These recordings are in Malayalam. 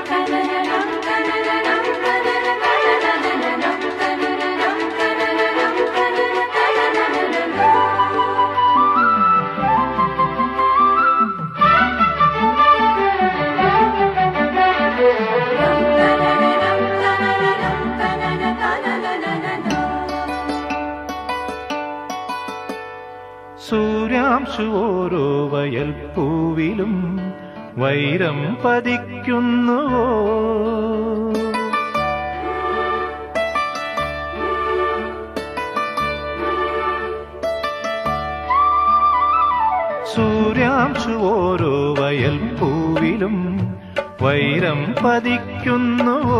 സൂര്യാംശു ഓരോ വയൽ പൂവിലും വൈരം പതിക്കുന്നുവോ സൂര്യാംശു ഓരോ വയൽ പൂവിലും വൈരം പതിക്കുന്നുവോ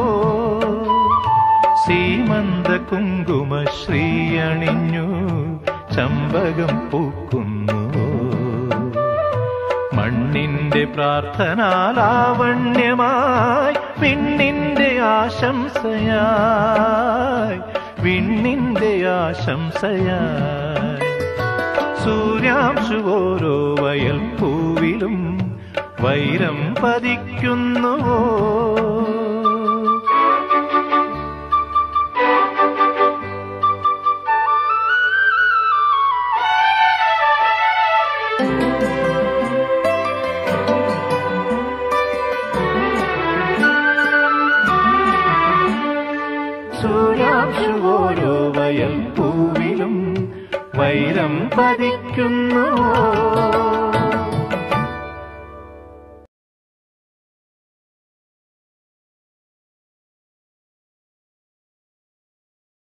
സീമന്ത കുങ്കുമ ശ്രീയണിഞ്ഞു ചമ്പകം പൂക്കുന്നുവോ മണ്ണിന്റെ പ്രാർത്ഥനാലാവണ്യമായി വിണ്ണിന്റെ ആശംസയായി വിണ്ണിന്റെ ആശംസയായി സൂര്യാംശു ഓരോ വയൽ പൂവിലും വൈരം പതിക്കുന്നുവോ സൂര്യാംശു ഓരോ വയൽ പൂവിലും വൈരം പതിക്കുന്നുവോ